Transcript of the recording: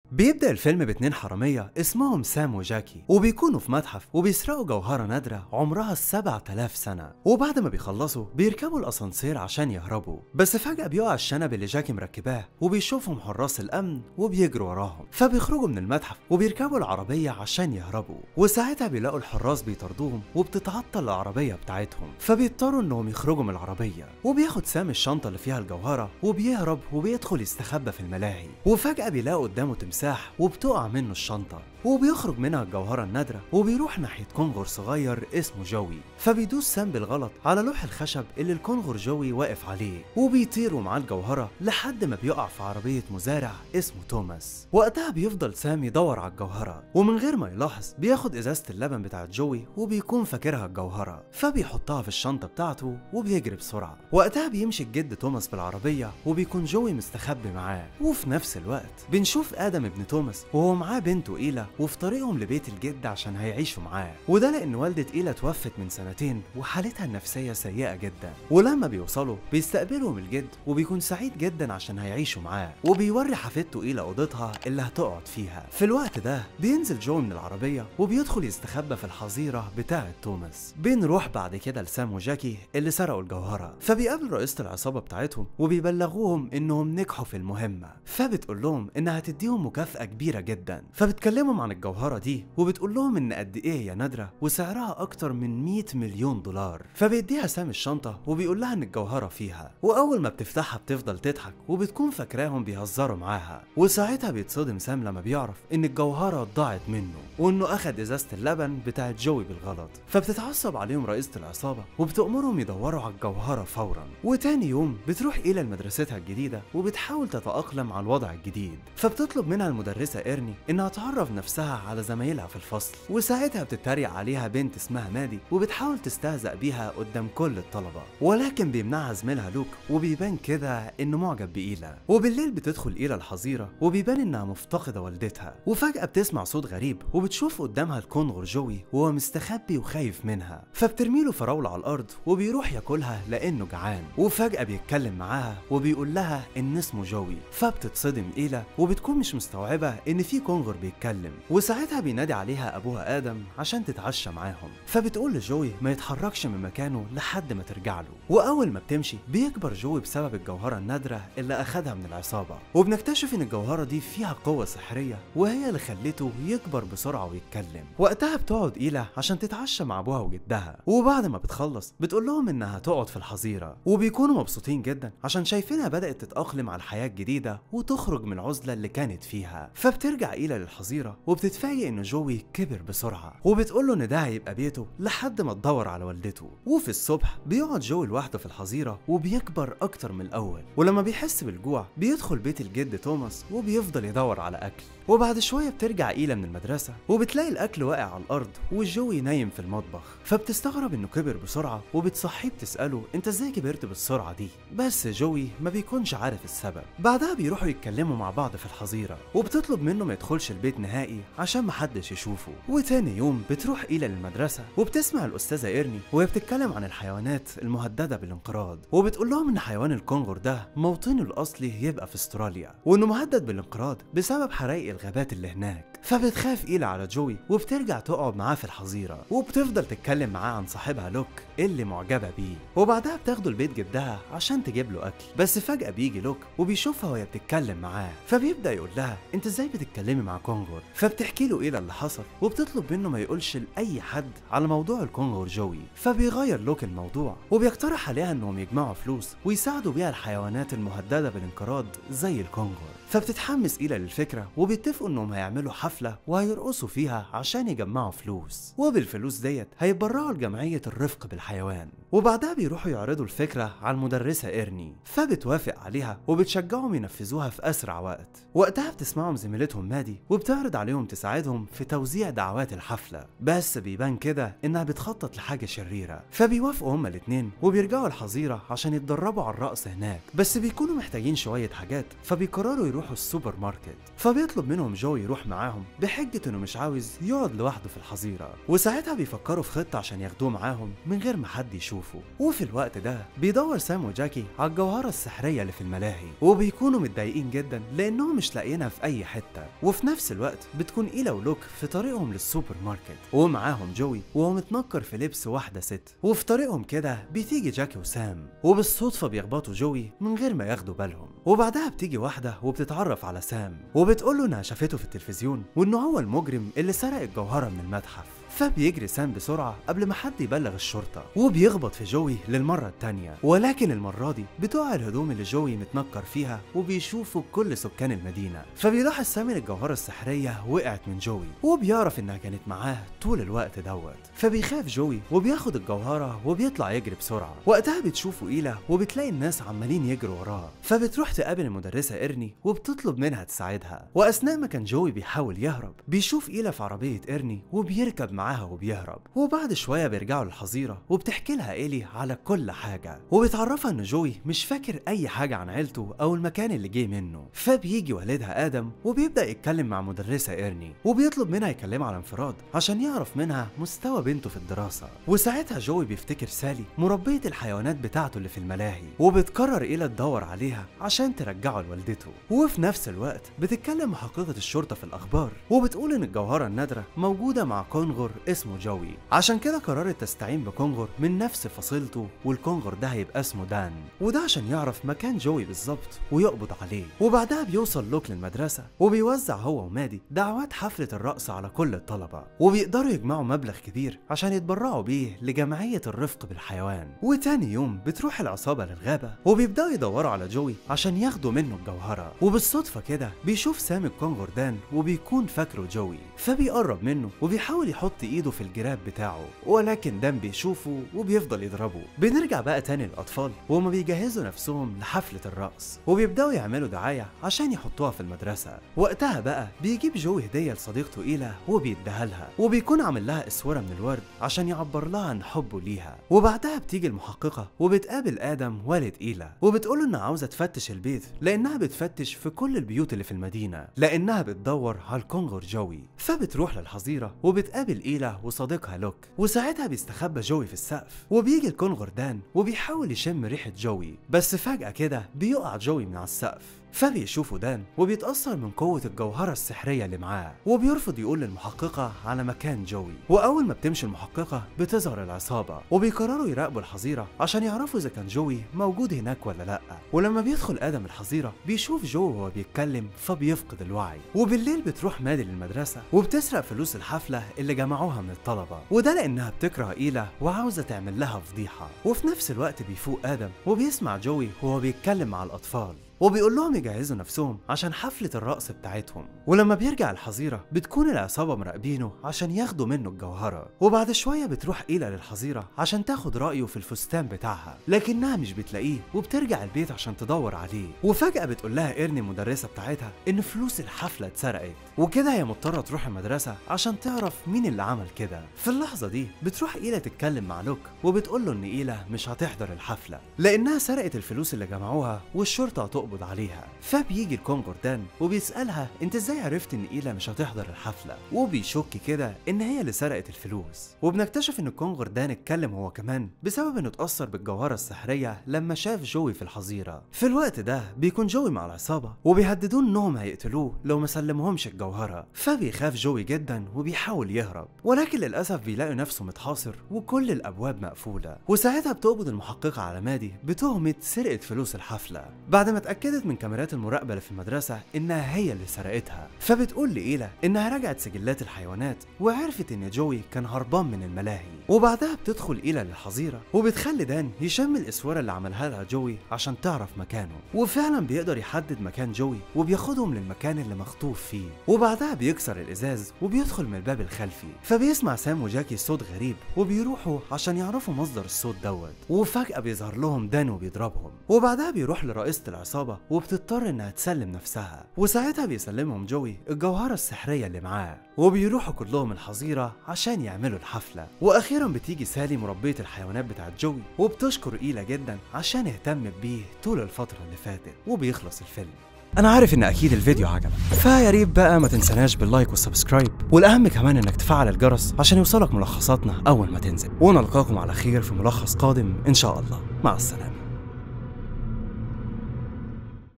بيبدأ الفيلم باتنين حرامية اسمهم سام وجاكي وبيكونوا في متحف وبيسرقوا جوهرة نادرة عمرها 7000 سنة وبعد ما بيخلصوا بيركبوا الأسانسير عشان يهربوا بس فجأة بيقع الشنب اللي جاكي مركباه وبيشوفهم حراس الأمن وبيجروا وراهم فبيخرجوا من المتحف وبيركبوا العربية عشان يهربوا وساعتها بيلاقوا الحراس بيطاردوهم وبتتعطل العربية بتاعتهم فبيضطروا انهم يخرجوا من العربية وبياخد سام الشنطة اللي فيها الجوهرة وبيهرب وبيدخل يستخبى في الملاهي وفجأة بيلاقوا قدامه تمساح وبتقع منه الشنطة وبيخرج منها الجوهرة النادرة وبيروح ناحية كونغر صغير اسمه جوي فبيدوس سام بالغلط على لوح الخشب اللي الكونغر جوي واقف عليه وبيطيروا معاه الجوهرة لحد ما بيقع في عربية مزارع اسمه توماس وقتها بيفضل سام يدور على الجوهرة ومن غير ما يلاحظ بياخد إزازة اللبن بتاعت جوي وبيكون فاكرها الجوهرة فبيحطها في الشنطة بتاعته وبيجري بسرعة وقتها بيمشي الجد توماس بالعربية وبيكون جوي مستخبي معاه وفي نفس الوقت بنشوف آدم ابن توماس وهو معاه بنته إيلا وفي طريقهم لبيت الجد عشان هيعيشوا معاه وده لأن والدة إيلا توفت من سنتين وحالتها النفسية سيئة جدا ولما بيوصلوا بيستقبلهم الجد وبيكون سعيد جدا عشان هيعيشوا معاه وبيوري حفيدته إيلا أوضتها اللي هتقعد فيها في الوقت ده بينزل جو من العربية وبيدخل يستخبى في الحظيرة بتاعة توماس بنروح بعد كده لسام وجاكي اللي سرقوا الجوهرة فبيقابل رئيسة العصابة بتاعتهم وبيبلغوهم إنهم نجحوا في المهمة فبتقول لهم إنها هتديهم مكافأة كبيرة جدا فبتكلمهم عن الجوهرة دي وبتقول لهم إن قد إيه هي نادرة وسعرها أكتر من 100 مليون دولار فبيديها سام الشنطة وبيقول لها إن الجوهرة فيها وأول ما بتفتحها بتفضل تضحك وبتكون فاكراهم بيهزروا معاها وساعتها بيتصدم سام لما بيعرف إن الجوهرة ضاعت منه وإنه أخد إزازة اللبن بتاعت جوي بالغلط فبتتعصب عليهم رئيسة العصابة وبتأمرهم يدوروا على الجوهرة فورا وتاني يوم بتروح إلى مدرستها الجديدة وبتحاول تتأقلم على الوضع الجديد فبتطلب منها المدرسة إيرني إنها تعرف نفسها على زمايلها في الفصل وساعتها بتتريق عليها بنت اسمها مادي وبتحاول تستهزأ بيها قدام كل الطلبة ولكن بيمنعها زميلها لوك وبيبان كده إنه معجب بإيلا وبالليل بتدخل إيلا الحظيرة وبيبان إنها مفتقدة والدتها وفجأة بتسمع صوت غريب وبتشوف قدامها الكونغر جوي وهو مستخبي وخايف منها فبترميله فراولة على الأرض وبيروح ياكلها لأنه جعان وفجأة بيتكلم معاها وبيقول لها إن اسمه جوي فبتتصدم إيلا وبتكون مش مستوعبة إن في كونغر بيتكلم وساعتها بينادي عليها أبوها آدم عشان تتعشى معاهم فبتقول لجوي ما يتحركش من مكانه لحد ما ترجع له وأول ما بتمشي بيكبر جوي بسبب الجوهرة النادرة اللي أخدها من العصابة وبنكتشف إن الجوهرة دي فيها قوة سحرية وهي اللي خلته يكبر بسرعة ويتكلم وقتها بتقعد إيلا عشان تتعشى مع أبوها وجدها وبعد ما بتخلص بتقول لهم إنها تقعد في الحظيرة وبيكونوا مبسوطين جدا عشان شايفينها بدأت تتأقلم على الحياة الجديدة وتخرج من العزلة اللي كانت فيها فبترجع إيلا للحظيرة وبتتفاجئ إن جوي كبر بسرعة وبتقول له إن ده هيبقى بيته لحد ما تدور على والدته وفي الصبح بيقعد جوي لوحده في الحظيرة وبيكبر أكتر من الأول ولما بيحس بالجوع بيدخل بيت الجد توماس وبيفضل يدور على أكل وبعد شوية بترجع إيلا من المدرسة وبتلاقي الأكل واقع على الأرض وجوي نايم في المطبخ فبتستغرب إنه كبر بسرعة وبتصحيه بتسأله أنت إزاي كبرت بالسرعة دي بس جوي ما بيكونش عارف السبب بعدها بيروحوا يتكلموا مع بعض في الحظيرة وبتطلب منه ما يدخلش البيت نهائي عشان محدش يشوفه وتاني يوم بتروح إيلا للمدرسة وبتسمع الأستاذة إيرني وهي بتتكلم عن الحيوانات المهددة بالانقراض وبتقول لهم إن حيوان الكونغر ده موطنه الأصلي يبقى في استراليا وإنه مهدد بالانقراض بسبب حرائق الغابات اللي هناك فبتخاف إيلا على جوي وبترجع تقعد معاه في الحظيرة وبتفضل تتكلم معاه عن صاحبها لوك اللي معجبة بيه وبعدها بتاخده لبيت جدها عشان تجيب له أكل بس فجأة بيجي لوك وبيشوفها وهي بتتكلم معاه فبيبدأ يقول لها أنت إزاي بتتكلمي مع كونغر فبتحكي له إيه اللي حصل وبتطلب منه ما يقولش لأي حد على موضوع الكونغر جوي فبيغير لوك الموضوع وبيقترح عليها إنهم يجمعوا فلوس ويساعدوا بيها الحيوانات المهددة بالانقراض زي الكونغر فبتتحمس إيلا للفكرة وبيتفقوا إنهم هيعملوا حفلة وهيرقصوا فيها عشان يجمعوا فلوس وبالفلوس ديت هيتبرعوا لجمعية الرفق بالحيوان وبعدها بيروحوا يعرضوا الفكرة على المدرسة إيرني فبتوافق عليها وبتشجعهم ينفذوها في أسرع وقت وقتها بتسمعهم زميلتهم مادي وبتعرض عليهم تساعدهم في توزيع دعوات الحفلة بس بيبان كده إنها بتخطط لحاجة شريرة فبيوافقوا هما الاتنين وبيرجعوا الحظيرة عشان يتدربوا على الرقص هناك بس بيكونوا محتاجين شوية حاجات فبيقرروا يروحوا يروحوا السوبر ماركت فبيطلب منهم جوي يروح معاهم بحجة انه مش عاوز يقعد لوحده في الحظيرة وساعتها بيفكروا في خطة عشان ياخدوه معاهم من غير ما حد يشوفه وفي الوقت ده بيدور سام وجاكي على الجوهرة السحرية اللي في الملاهي وبيكونوا متضايقين جدا لانهم مش لاقيينها في اي حتة وفي نفس الوقت بتكون ايلا ولوك في طريقهم للسوبر ماركت ومعاهم جوي وهو متنكر في لبس واحدة ست وفي طريقهم كده بتيجي جاكي وسام وبالصدفة بيخبطوا جوي من غير ما ياخدوا بالهم وبعدها بتيجي واحدة وبتتعرف على سام وبتقول له انها شافته في التلفزيون وانه هو المجرم اللي سرق الجوهرة من المتحف فبيجري سام بسرعة قبل ما حد يبلغ الشرطة وبيخبط في جوي للمرة التانية ولكن المرة دي بتقع الهدوم اللي جوي متنكر فيها وبيشوفوا كل سكان المدينة فبيلاحظ سام ان الجوهرة السحرية وقعت من جوي وبيعرف انها كانت معاه طول الوقت دوت فبيخاف جوي وبياخد الجوهرة وبيطلع يجري بسرعة وقتها بتشوفه إيلا وبتلاقي الناس عمالين يجروا وراه فبتروح تقابل المدرسة إيرني وبتطلب منها تساعدها وأثناء ما كان جوي بيحاول يهرب بيشوف إيلا في عربية إيرني وبيركب معاها وبيهرب وبعد شوية بيرجعوا للحظيرة وبتحكي لها إيلي على كل حاجة وبتعرفها إن جوي مش فاكر أي حاجة عن عيلته أو المكان اللي جه منه فبيجي والدها آدم وبيبدأ يتكلم مع مدرسة إيرني وبيطلب منها يكلمها على انفراد عشان يعرف منها مستوى بنته في الدراسة وساعتها جوي بيفتكر سالي مربية الحيوانات بتاعته اللي في الملاهي وبتقرر إيلا تدور عليها عشان ترجعه لوالدته وفي نفس الوقت بتتكلم محققة الشرطة في الأخبار وبتقول إن الجوهرة النادرة موجودة مع كونغر اسمه جوي عشان كده قررت تستعين بكونغر من نفس فصيلته والكونغر ده هيبقى اسمه دان وده عشان يعرف مكان جوي بالظبط ويقبض عليه وبعدها بيوصل لوك للمدرسة وبيوزع هو ومادي دعوات حفلة الرقص على كل الطلبة وبيقدروا يجمعوا مبلغ كبير عشان يتبرعوا بيه لجمعية الرفق بالحيوان وتاني يوم بتروح العصابة للغابة وبيبدأوا يدوروا على جوي عشان ياخدوا منه الجوهرة وبالصدفة كده بيشوف سام الكونغر دان وبيكون فاكره جوي فبيقرب منه وبيحاول يحط ايده في الجراب بتاعه ولكن دان بيشوفه وبيفضل يضربه بنرجع بقى تاني للأطفال وهما بيجهزوا نفسهم لحفلة الرقص وبيبدأوا يعملوا دعاية عشان يحطوها في المدرسة وقتها بقى بيجيب جوي هدية لصديقته إيلا وبيديها لها وبيكون عامل لها اسوره من الورد عشان يعبر لها عن حبه ليها وبعدها بتيجي المحققه وبتقابل ادم والد ايلا وبتقوله انها عاوزه تفتش البيت لانها بتفتش في كل البيوت اللي في المدينه لانها بتدور على الكونغر جوي فبتروح للحظيره وبتقابل ايلا وصديقها لوك وساعتها بيستخبى جوي في السقف وبيجي الكونغر دان وبيحاول يشم ريحه جوي بس فجاه كده بيقع جوي من على السقف فبيشوفوا دان وبيتأثر من قوة الجوهرة السحرية اللي معاه وبيرفض يقول للمحققة على مكان جوي وأول ما بتمشي المحققة بتظهر العصابة وبيقرروا يراقبوا الحظيرة عشان يعرفوا إذا كان جوي موجود هناك ولا لأ ولما بيدخل آدم الحظيرة بيشوف جو وهو بيتكلم فبيفقد الوعي وبالليل بتروح مادي للمدرسة وبتسرق فلوس الحفلة اللي جمعوها من الطلبة وده لأنها بتكره إيلا وعاوزة تعمل لها فضيحة وفي نفس الوقت بيفوق آدم وبيسمع جوي وهو بيتكلم مع الأطفال وبيقول لهم يجهزوا نفسهم عشان حفلة الرقص بتاعتهم ولما بيرجع الحظيرة بتكون العصابة مراقبينه عشان ياخدوا منه الجوهرة وبعد شوية بتروح إيلا للحظيرة عشان تاخد رأيه في الفستان بتاعها لكنها مش بتلاقيه وبترجع البيت عشان تدور عليه وفجأة بتقول لها إيرني المدرسة بتاعتها إن فلوس الحفلة اتسرقت وكده هي مضطرة تروح المدرسة عشان تعرف مين اللي عمل كده في اللحظة دي بتروح إيلا تتكلم مع لوك وبتقول له إن إيلا مش هتحضر الحفلة لأنها سرقت الفلوس اللي جمعوها والشرطة هتقبض يقبض عليها فبيجي الكونجر دان وبيسألها انت ازاي عرفت ان ايلا مش هتحضر الحفلة وبيشك كده ان هي اللي سرقت الفلوس وبنكتشف ان الكونجر دان اتكلم هو كمان بسبب انه اتأثر بالجوهرة السحرية لما شاف جوي في الحظيرة في الوقت ده بيكون جوي مع العصابة وبيهددون انهم هيقتلوه لو ما سلمهمش الجوهرة فبيخاف جوي جدا وبيحاول يهرب ولكن للأسف بيلاقي نفسه متحاصر وكل الأبواب مقفولة وساعتها بتقبض المحققة على مادي بتهمة سرقة فلوس الحفلة بعد ما اتأكدت من كاميرات المراقبة اللي في المدرسة إنها هي اللي سرقتها فبتقول لإيلا إنها راجعت سجلات الحيوانات وعرفت إن جوي كان هربان من الملاهي وبعدها بتدخل إيلا للحظيرة وبتخلي دان يشم الإسوارة اللي عملها لها جوي عشان تعرف مكانه وفعلا بيقدر يحدد مكان جوي وبياخدهم للمكان اللي مخطوف فيه وبعدها بيكسر الإزاز وبيدخل من الباب الخلفي فبيسمع سام وجاكي صوت غريب وبيروحوا عشان يعرفوا مصدر الصوت دوت وفجأة بيظهر لهم دان وبيضربهم وبعدها بيروح لرئيسة العصابة وبتضطر انها تسلم نفسها وساعتها بيسلمهم جوي الجوهرة السحرية اللي معاه وبيروحوا كلهم الحظيرة عشان يعملوا الحفلة واخيرا بتيجي سالي مربية الحيوانات بتاعت جوي وبتشكر إيلا جدا عشان اهتمت بيه طول الفترة اللي فاتت وبيخلص الفيلم انا عارف ان اكيد الفيديو عجبك فيا ريت بقى ما تنساناش باللايك والسبسكرايب والاهم كمان انك تفعل الجرس عشان يوصلك ملخصاتنا اول ما تنزل ونلقاكم على خير في ملخص قادم ان شاء الله مع السلامه